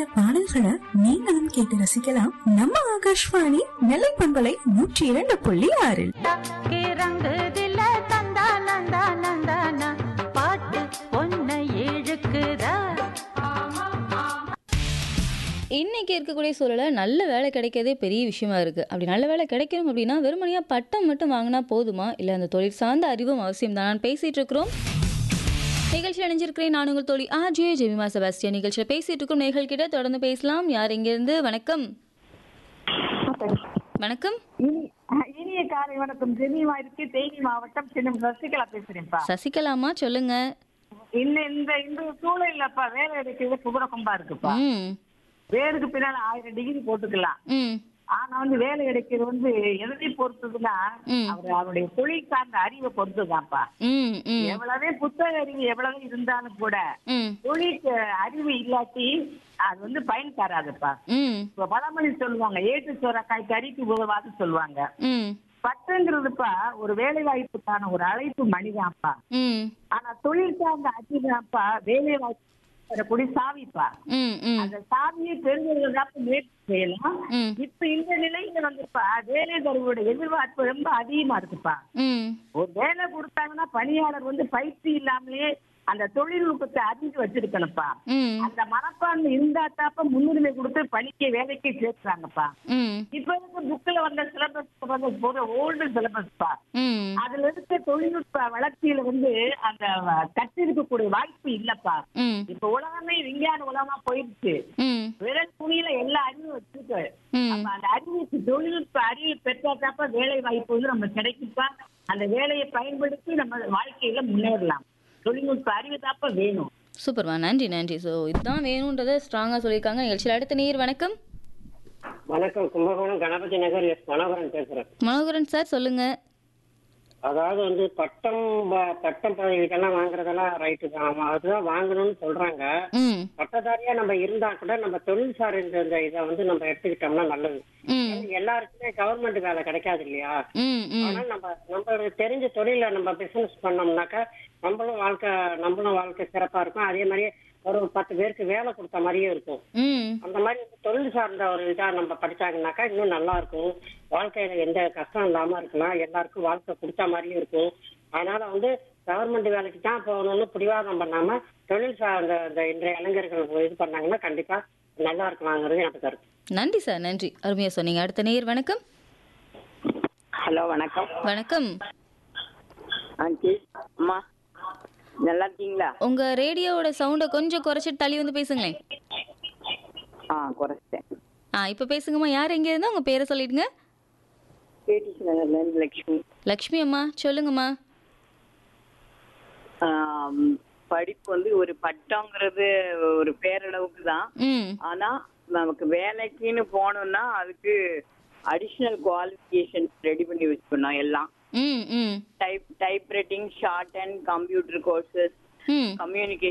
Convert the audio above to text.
இனிமையான பாடல்களை நீங்களும் கேட்டு ரசிக்கலாம் நம்ம ஆகாஷ்வாணி நெல்லை பண்பலை நூற்றி இரண்டு புள்ளி ஆறில் தக்கே ரங்குதில்ல தந்தா நந்தா நந்தானா பாட்டு பொன்னை இழுக்குதா இன்னைக்கு இருக்கக்கூடிய சூழல நல்ல வேலை கிடைக்கிறதே பெரிய விஷயமா இருக்கு அப்படி நல்ல வேலை கிடைக்கணும் அப்படின்னா வெறுமனையா பட்டம் மட்டும் வாங்கினா போதுமா இல்லை அந்த தொழில் சார்ந்த அறிவும் அவசியம் தான் பேசிட்டு இருக்கிறோம் நிகழ்ச்சியில் இணைஞ்சிருக்கிறேன் நான் உங்கள் தோழி ஆஜே ஜெமிமா செபாஸ்டியன் நிகழ்ச்சியில் பேசிட்டு இருக்கோம் நேர்கள் கிட்ட தொடர்ந்து பேசலாம் யார் இருந்து வணக்கம் வணக்கம் இனி அஹ், இனிய காலை வணக்கம் ஜெனிவா இருக்கு தேனி மாவட்டம் சின்ன சசிகலா பேசுறேன்ப்பா சசிகலாமா சொல்லுங்க இந்த இந்த இந்த சூழல்லப்பா வேலை எடுக்கிறது குதிரை கொம்பா இருக்குப்பா ம் வேருக்கு பின்னால ஆயிரம் டிகிரி போட்டுக்கலாம் ம் ஆனா வந்து வேலை கிடைக்கிறது வந்து எதை பொறுத்ததுன்னா ம். அவர் அவருடைய தொழில் சார்ந்த அறிவை பொறுத்துதான்ப்பா ம் ம் எவ்வளவே புத்தக அறிவு எவ்வளவு இருந்தாலும் கூட ம் தொழில் அறிவு இல்லாட்டி அது வந்து பயன் தராதுப்பா ம் இப்ப பழமொழி சொல்லுவாங்க ஏட்டு சோறக்காய் கறிக்கு உதவாது சொல்லுவாங்க ம் பட்டுங்கிறதுப்பா ஒரு வேலை வாய்ப்புக்கான ஒரு அழைப்பு மணிதான்ப்பா ம் ஆனா தொழில் சார்ந்த அறிவுதான்ப்பா வேலை வாய்ப்பு தரக்கூடிய சாவிப்பா ம் ம் அந்த சாவியை பெறுவதற்கு முயற்சி செய்யலாம் ம் இப்ப இந்த நிலையில வந்துப்பா வேலை தருவோட எதிர்பார்ப்பு ரொம்ப அதிகமா இருக்குப்பா ம் ஒரு வேலை கொடுத்தாங்கன்னா பணியாளர் வந்து பயிற்சி இல்லாமலே அந்த தொழில்நுட்பத்தை அறிஞ்சு வச்சிருக்கணும்ப்பா ம் அந்த மனப்பான்மை இருந்தா தாப்ப முன்னுரிமை கொடுத்து பணிக்கு வேலைக்கு சேர்க்கிறாங்கப்பா ம் இப்ப இருக்க புக்ல வந்த சிலபஸ் வந்து போற ஓல்டு சிலபஸ்ப்பா ம் அதுல இருக்க தொழில்நுட்ப வளர்ச்சியில வந்து அந்த கற்றிருக்கக்கூடிய வாய்ப்பு இல்லப்பா ம் இப்ப உலகமே விஞ்ஞான உலகமா போயிடுச்சு ம் விரல் துணியில எல்லா அறிவும் வச்சிருக்கு ம் அப்ப அந்த அறிவுக்கு தொழில்நுட்ப அறிவு பெற்றாதாப்ப வேலை வாய்ப்பு வந்து நம்ம கிடைக்குப்பா அந்த வேலையை பயன்படுத்தி நம்ம வாழ்க்கையில முன்னேறலாம் தொழில்நுட்ப அறிவு தாப்ப வேணும் சூப்பர்மா நன்றி நன்றி ஸோ இதுதான் வேணுன்றதை ஸ்ட்ராங்காக சொல்லியிருக்காங்க நிகழ்ச்சியில் அடுத்த நீர் வணக்கம் வணக்கம் கும்பகோணம் கணபதி நகர் எஸ் மனோகரன் பேசுறேன் மனோகரன் சார் சொல்லுங்க அதாவது வந்து பட்டம் ப- பட்டம் பதவிக்கெல்லாம் வாங்குறதெல்லாம் ரைட்டு தான் ஆமா, அதுதான் வாங்கணும்னு சொல்றாங்க ம் பட்டதாரியா நம்ம இருந்தா கூட நம்ம தொழில் சார் இந்த இந்த இதை வந்து நம்ம எடுத்துக்கிட்டோம்னா நல்லது ம் எல்லாருக்குமே கவர்மெண்ட் வேலை கிடைக்காது இல்லையா ம் ம் ஆனா நம்ம நம்ம தெரிஞ்ச தொழில நம்ம பிசினஸ் பண்ணோம்னாக்கா நம்மளும் வாழ்க்கை நம்மளும் வாழ்க்கை சிறப்பா இருக்கும் அதே மாதிரி ஒரு பத்து பேருக்கு வேலை கொடுத்த மாதிரியும் இருக்கும் ம் அந்த மாதிரி வந்து தொழில் சார்ந்த ஒரு இதா நம்ம படிச்சாங்கன்னாக்கா இன்னும் நல்லா இருக்கும் வாழ்க்கையில எந்த கஷ்டம் இல்லாம இருக்கலாம் எல்லாருக்கும் வாழ்க்கை கொடுத்த மாதிரியும் இருக்கும் அதனால வந்து கவர்மெண்ட் வேலைக்கு தான் போகணும்னு பிடிவாதம் பண்ணாம தொழில் சார்ந்த இந்த இன்றைய இளைஞர்கள் இது பண்ணாங்கன்னா கண்டிப்பா நல்லா இருக்குமாங்கிறது எனக்கு கருத்து நன்றி சார் நன்றி அருமையாக சொன்னீங்க அடுத்த நேர் வணக்கம் ஹலோ வணக்கம் வணக்கம் ஆண்டி அம்மா நல்லா இருக்கீங்களா உங்க ரேடியோவோட சவுண்டை கொஞ்சம் குறைச்சிட்டு தள்ளி வந்து பேசுங்களேன் ஆ குறைச்சிட்டேன் ஆ இப்போ பேசுங்கம்மா யார் எங்கே இருந்தால் உங்கள் பேரை சொல்லிடுங்க கேடிசி நகர்லேருந்து லக்ஷ்மி லக்ஷ்மி அம்மா சொல்லுங்கம்மா ஆம், படிப்பு வந்து ஒரு பட்டங்கிறது ஒரு பேரளவுக்கு தான் ம் ஆனா நமக்கு வேலைக்குன்னு போகணும்னா அதுக்கு அடிஷ்னல் குவாலிஃபிகேஷன்ஸ் ரெடி பண்ணி வச்சுக்கணும் எல்லாம் ம் ம் type type writing short and computer courses ம் கம்யூனிகேஷன்